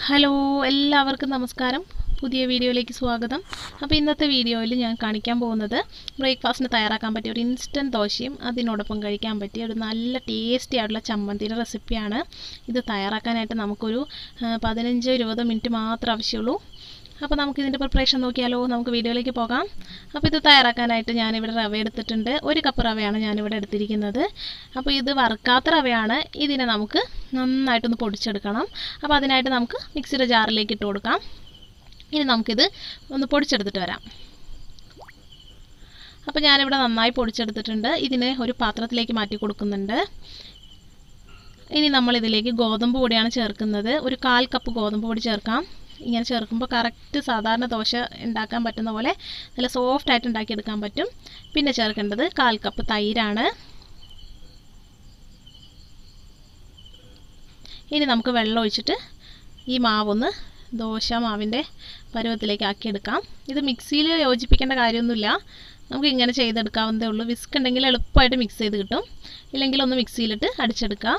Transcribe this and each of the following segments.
hello എല്ലാവർക്കും നമസ്കാരം പുതിയ വീഡിയോയിലേക്ക് സ്വാഗതം അപ്പോൾ ഇന്നത്തെ വീഡിയോയിൽ ഞാൻ കാണിക്കാൻ പോകുന്നത് ബ്രേക്ക്ഫാസ്റ്റിന് തയ്യാറാക്കാൻ പറ്റിയ ഒരു ഇൻസ്റ്റൻറ്റ് ദോശയും അതിനോടൊപ്പം കഴിക്കാൻ പറ്റിയ ഒരു നല്ല ടേസ്റ്റി ആയിട്ടുള്ള ചമ്മന്തിയുടെ റെസിപ്പിയാണ് ഇത് തയ്യാറാക്കാനായിട്ട് നമുക്കൊരു ആ, പതിനഞ്ചോ ഇരുപതോ മിനിറ്റ് മാത്രമേ ആവശ്യമുള്ളൂ അപ്പോൾ നമുക്ക് ഇതിൻ്റെ പ്രിപ്പറേഷൻ നോക്കിയാലോ നമുക്ക് വീഡിയോയിലേക്ക് പോകാം അപ്പോൾ ഇത് തയ്യാറാക്കാനായിട്ട് ഞാനിവിടെ റവ എടുത്തിട്ടുണ്ട് ഒരു കപ്പ് റവയാണ് ഞാനിവിടെ എടുത്തിരിക്കുന്നത് അപ്പോൾ ഇത് വറുക്കാത്ത റവയാണ് ഇതിനെ നമുക്ക് നന്നായിട്ടൊന്ന് പൊടിച്ചെടുക്കണം അപ്പോൾ അതിനായിട്ട് നമുക്ക് മിക്സിയുടെ ജാറിലേക്ക് ഇട്ട് കൊടുക്കാം ഇനി നമുക്കിത് ഒന്ന് പൊടിച്ചെടുത്തിട്ട് വരാം അപ്പോൾ ഞാനിവിടെ നന്നായി പൊടിച്ചെടുത്തിട്ടുണ്ട് ഇതിനെ ഒരു പാത്രത്തിലേക്ക് മാറ്റി കൊടുക്കുന്നുണ്ട് ഇനി നമ്മൾ ഇതിലേക്ക് ഗോതമ്പ് പൊടിയാണ് ചേർക്കുന്നത് ഒരു കാൽ കപ്പ് ഗോതമ്പ് പൊടി ചേർക്കാം ഇങ്ങനെ ചേർക്കുമ്പോൾ കറക്റ്റ് സാധാരണ ദോശ ഉണ്ടാക്കാൻ പറ്റുന്ന പോലെ നല്ല സോഫ്റ്റ് ആയിട്ട് ഉണ്ടാക്കിയെടുക്കാൻ പറ്റും പിന്നെ ചേർക്കേണ്ടത് കാൽ കപ്പ് തൈരാണ് ഇനി നമുക്ക് വെള്ളം ഒഴിച്ചിട്ട് ഈ മാവൊന്ന് ദോശ മാവിൻ്റെ പരുവത്തിലേക്ക് ആക്കിയെടുക്കാം ഇത് മിക്സിയിൽ യോജിപ്പിക്കേണ്ട കാര്യമൊന്നുമില്ല നമുക്ക് ഇങ്ങനെ ചെയ്തെടുക്കാവുന്നതേ ഉള്ളൂ വിസ്ക് ഉണ്ടെങ്കിൽ എളുപ്പമായിട്ട് മിക്സ് ചെയ്ത് കിട്ടും ഇല്ലെങ്കിൽ ഒന്ന് മിക്സിയിലിട്ട് അടിച്ചെടുക്കുക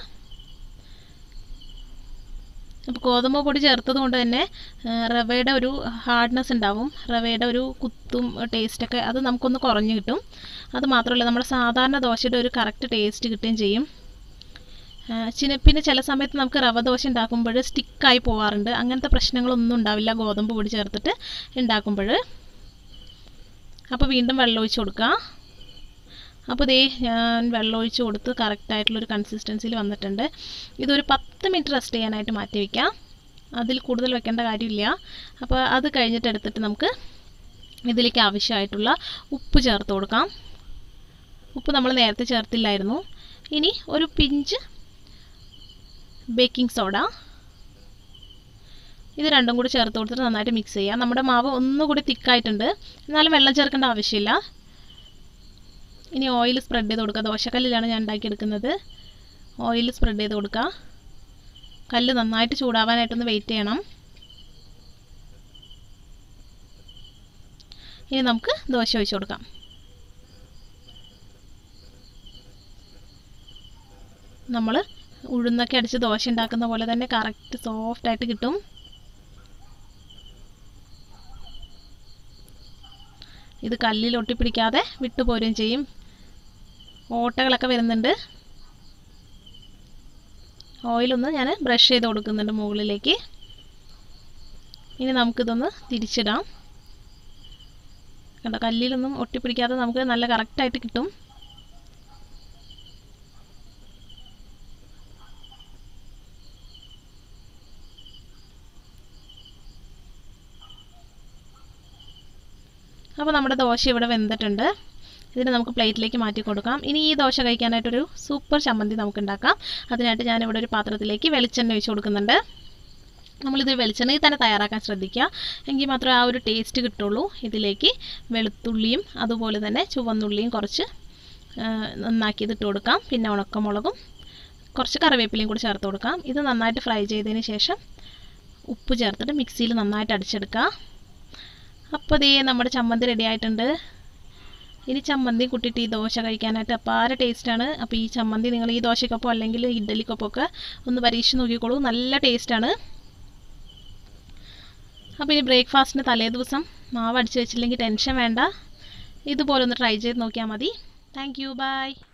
അപ്പോൾ ഗോതമ്പ് പൊടി ചേർത്തത് കൊണ്ട് തന്നെ ആ, റവയുടെ ഒരു ഹാർഡ്നെസ് ഉണ്ടാവും റവയുടെ ഒരു കുത്തും ടേസ്റ്റൊക്കെ അത് നമുക്കൊന്ന് കുറഞ്ഞ് കിട്ടും അത് മാത്രമല്ല നമ്മുടെ സാധാരണ ദോശയുടെ ഒരു കറക്റ്റ് ടേസ്റ്റ് കിട്ടുകയും ചെയ്യും ആ, ചില പിന്നെ ചില സമയത്ത് നമുക്ക് റവ ദോശ ഉണ്ടാക്കുമ്പോൾ സ്റ്റിക്കായി പോവാറുണ്ട് അങ്ങനത്തെ പ്രശ്നങ്ങളൊന്നും ഉണ്ടാവില്ല ഗോതമ്പ് പൊടി ചേർത്തിട്ട് ഉണ്ടാക്കുമ്പോൾ അപ്പോൾ വീണ്ടും വെള്ളം ഒഴിച്ച് കൊടുക്കുക അപ്പോൾ ദേ ഞാൻ വെള്ളം ഒഴിച്ച് കൊടുത്ത് കറക്റ്റായിട്ടുള്ളൊരു കൺസിസ്റ്റൻസിയിൽ വന്നിട്ടുണ്ട് ഇതൊരു പത്ത് മിനിറ്റ് റെസ്റ്റ് ചെയ്യാനായിട്ട് മാറ്റി വയ്ക്കാം അതിൽ കൂടുതൽ വെക്കേണ്ട കാര്യമില്ല അപ്പോൾ അത് കഴിഞ്ഞിട്ട് എടുത്തിട്ട് നമുക്ക് ഇതിലേക്ക് ആവശ്യമായിട്ടുള്ള ഉപ്പ് ചേർത്ത് കൊടുക്കാം ഉപ്പ് നമ്മൾ നേരത്തെ ചേർത്തില്ലായിരുന്നു ഇനി ഒരു പിഞ്ച് ബേക്കിംഗ് സോഡ ഇത് രണ്ടും കൂടി ചേർത്ത് കൊടുത്തിട്ട് നന്നായിട്ട് മിക്സ് ചെയ്യാം നമ്മുടെ മാവ് ഒന്നുകൂടി തിക്കായിട്ടുണ്ട് എന്നാലും വെള്ളം ചേർക്കേണ്ട ആവശ്യമില്ല ഇനി ഓയിൽ സ്പ്രെഡ് ചെയ്ത് കൊടുക്കുക ദോശക്കല്ലിലാണ് ഞാൻ ഉണ്ടാക്കിയെടുക്കുന്നത് ഓയിൽ സ്പ്രെഡ് ചെയ്ത് കൊടുക്കുക കല്ല് നന്നായിട്ട് ചൂടാവാനായിട്ടൊന്ന് വെയിറ്റ് ചെയ്യണം ഇനി നമുക്ക് ദോശ ഒഴിച്ച് കൊടുക്കാം നമ്മൾ ഉഴുന്നൊക്കെ അടിച്ച് ദോശ ഉണ്ടാക്കുന്ന പോലെ തന്നെ കറക്റ്റ് സോഫ്റ്റ് ആയിട്ട് കിട്ടും ഇത് കല്ലിൽ ഒട്ടിപ്പിടിക്കാതെ വിട്ടുപോരുകയും ചെയ്യും ഓട്ടകളൊക്കെ വരുന്നുണ്ട് ഓയിലൊന്ന് ഞാൻ ബ്രഷ് ചെയ്ത് കൊടുക്കുന്നുണ്ട് മുകളിലേക്ക് ഇനി നമുക്കിതൊന്ന് തിരിച്ചിടാം കണ്ടോ കല്ലിലൊന്നും ഒട്ടിപ്പിടിക്കാതെ നമുക്ക് നല്ല കറക്റ്റായിട്ട് കിട്ടും അപ്പോൾ നമ്മുടെ ദോശ ഇവിടെ വെന്തിട്ടുണ്ട് ഇതിനെ നമുക്ക് പ്ലേറ്റിലേക്ക് മാറ്റി കൊടുക്കാം ഇനി ഈ ദോശ കഴിക്കാനായിട്ടൊരു സൂപ്പർ ചമ്മന്തി നമുക്ക് ഉണ്ടാക്കാം അതിനായിട്ട് ഞാനിവിടെ ഒരു പാത്രത്തിലേക്ക് വെളിച്ചെണ്ണ ഒഴിച്ച് കൊടുക്കുന്നുണ്ട് നമ്മളിത് വെളിച്ചെണ്ണയിൽ തന്നെ തയ്യാറാക്കാൻ ശ്രദ്ധിക്കുക എങ്കിൽ മാത്രമേ ആ ഒരു ടേസ്റ്റ് കിട്ടുള്ളൂ ഇതിലേക്ക് വെളുത്തുള്ളിയും അതുപോലെ തന്നെ ചുവന്നുള്ളിയും കുറച്ച് ആ, നന്നാക്കിയത് ഇട്ട് കൊടുക്കാം പിന്നെ ഉണക്കമുളകും കുറച്ച് കറിവേപ്പിലയും കൂടി ചേർത്ത് കൊടുക്കാം ഇത് നന്നായിട്ട് ഫ്രൈ ചെയ്തതിന് ശേഷം ഉപ്പ് ചേർത്തിട്ട് മിക്സിയിൽ നന്നായിട്ട് അടിച്ചെടുക്കുക അപ്പോൾ ദേ നമ്മുടെ ചമ്മന്തി റെഡി ആയിട്ടുണ്ട് ഇനി ചമ്മന്തി കൂട്ടിയിട്ട് ഈ ദോശ കഴിക്കാനായിട്ട് അപ്പാര ടേസ്റ്റാണ് അപ്പോൾ ഈ ചമ്മന്തി നിങ്ങൾ ഈ ദോശയ്ക്കൊപ്പം അല്ലെങ്കിൽ ഇഡ്ഡലിക്കൊപ്പം ഒക്കെ ഒന്ന് പരീക്ഷിച്ച് നോക്കിക്കോളൂ നല്ല ടേസ്റ്റാണ് അപ്പോൾ ഇനി ബ്രേക്ക്ഫാസ്റ്റിന് തലേ ദിവസം മാവ് അടിച്ച് വെച്ചില്ലെങ്കിൽ ടെൻഷൻ വേണ്ട ഇതുപോലെ ഒന്ന് ട്രൈ ചെയ്ത് നോക്കിയാൽ മതി താങ്ക് യു ബൈ